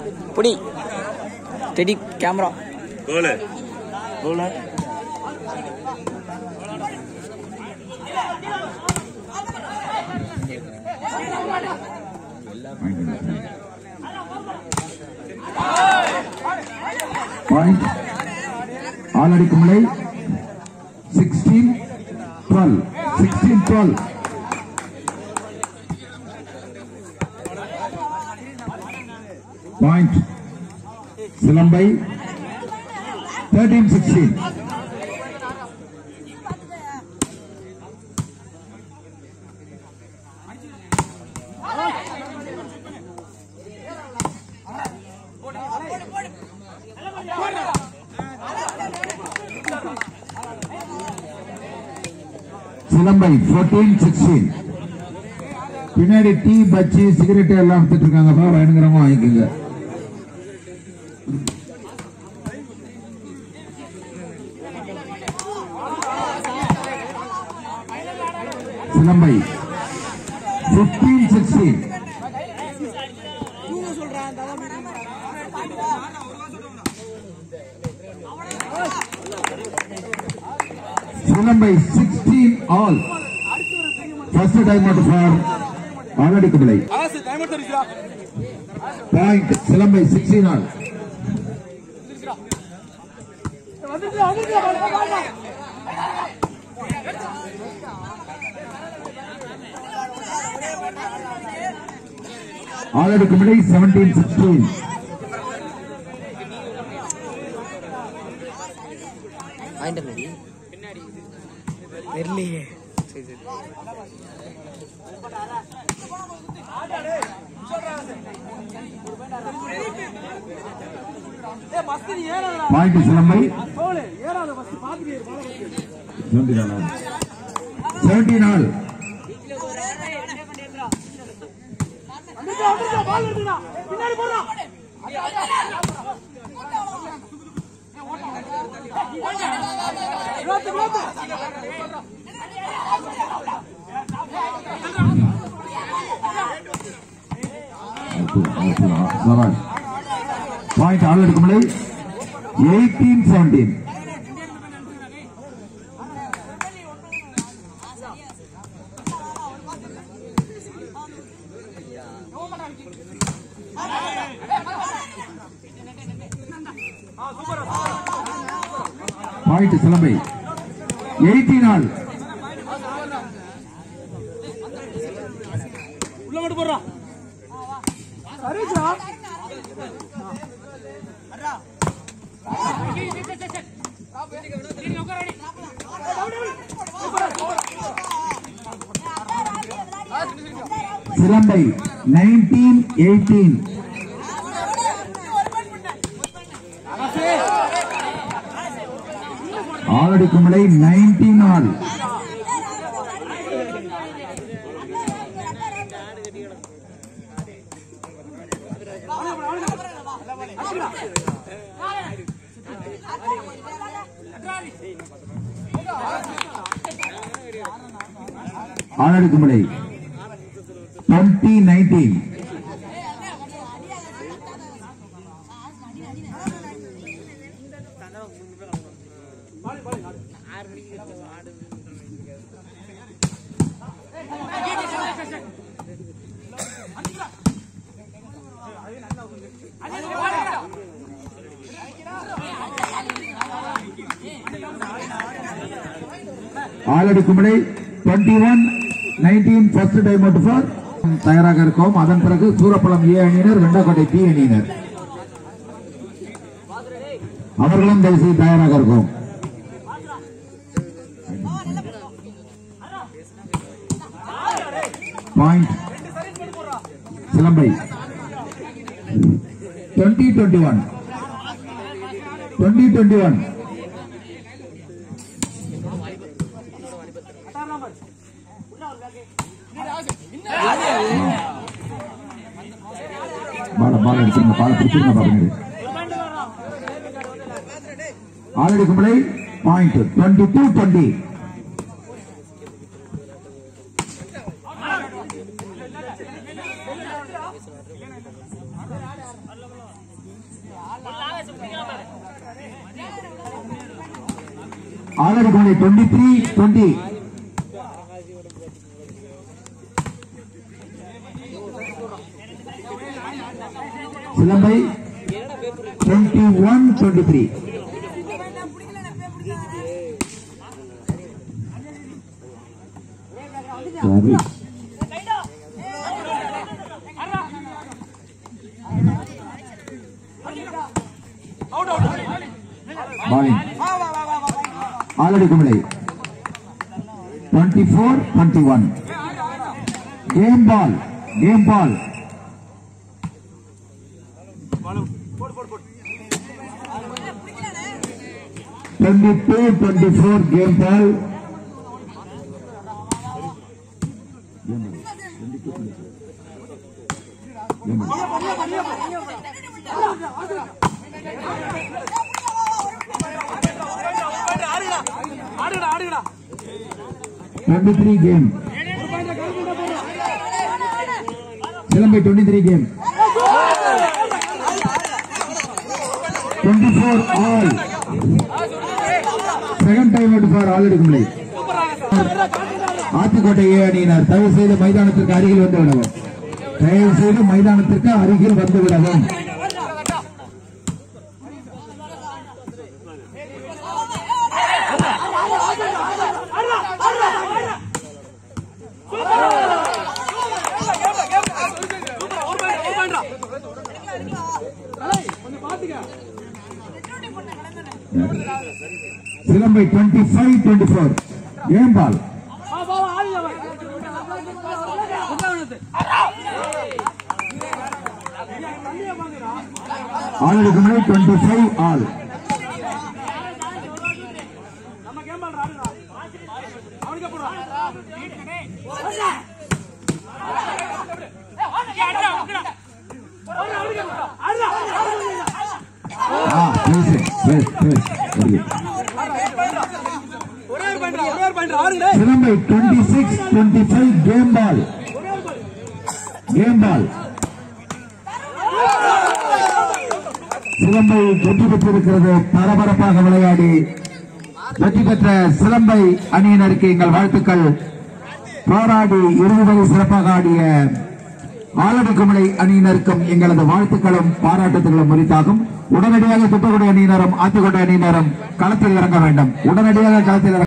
புடி steady camera கோலு கோலு பாயிண்ட் ஆலடிக்கும் நிலை sixteen twelve sixteen twelve point Silambai thirteen sixteen Silambai fourteen sixteen பின்னாடி டீ பச்சி சிகரெட் எல்லாம் வித்துட்டு இருக்காங்கப்பா வேணுங்கிறவங்க வாங்கிக்கோங்க Silambai fifteen sixteen Silambai sixteen all first time out for Aladi Kumalai point Silambai sixteen all Aladi Kumalai seventeen sixteen வாங்கிட்டு வந்தடி தெரியலையே சரி சரி point Silambai seventeen all point ஆள் எடுக்கும்படி eighteen seventeen point Silambai eighteen ஆள் Silambai nineteen eighteen Aladi Kumalai nineteen all Aladi Kumalai twenty nineteen Aladi Kumalai twenty one nineteen first time out for தயாராக இருக்கோம் அதன் பிறகு சூரப்பழம் ஏ அணியினர் வெண்டக்கோட்டை பி அணியினர் அவர்களும் தயவு செய்து தயாராக இருக்கோம் point Silambai twenty twenty one twenty twenty one பால பால் அடிச்சுங்க பால் பிடிச்சிருங்க பாருங்க ஆல்ரெடி கும்பலை point twenty two twenty Aladi Kumalai twenty three twenty Silambai twenty one twenty three பாலிங் Aladi Kumalai twenty four twenty one game ball game ball twenty two twenty four game ball twenty three game Silambai twenty three game twenty four all second time out for all எடுக்கும்லை Athukottai A அணியினர் தயவு செய்து மைதானத்திற்கு அருகில் வந்து விடவும் தயவு செய்து மைதானத்திற்கு அருகில் வந்து விடவும் Silambai twenty five twenty four game ball ஆளுக்கு முன்னாடி டுவெண்ட்டி ஃபைவ் ஆல் ஆ பேசு பேசு பேசு Silambai twenty six twenty five game ball game ball Silambai வெற்றி பெற்றிருக்கிறது பரபரப்பாக விளையாடி வெற்றி பெற்ற சிலம்பை அணியினருக்கு எங்கள் வாழ்த்துக்கள் போராடி இறுதி வரை சிறப்பாக ஆடிய ஆலடி குமளை அணியினருக்கும் எங்களது வாழ்த்துக்களும் பாராட்டுகளும் முறித்தாகும் உடனடியாக துப்பக்குடி அணியினரும் ஆத்துக்கோட்டை அணியினரும் களத்தில் இறங்க வேண்டும் உடனடியாக களத்தில் இறங்க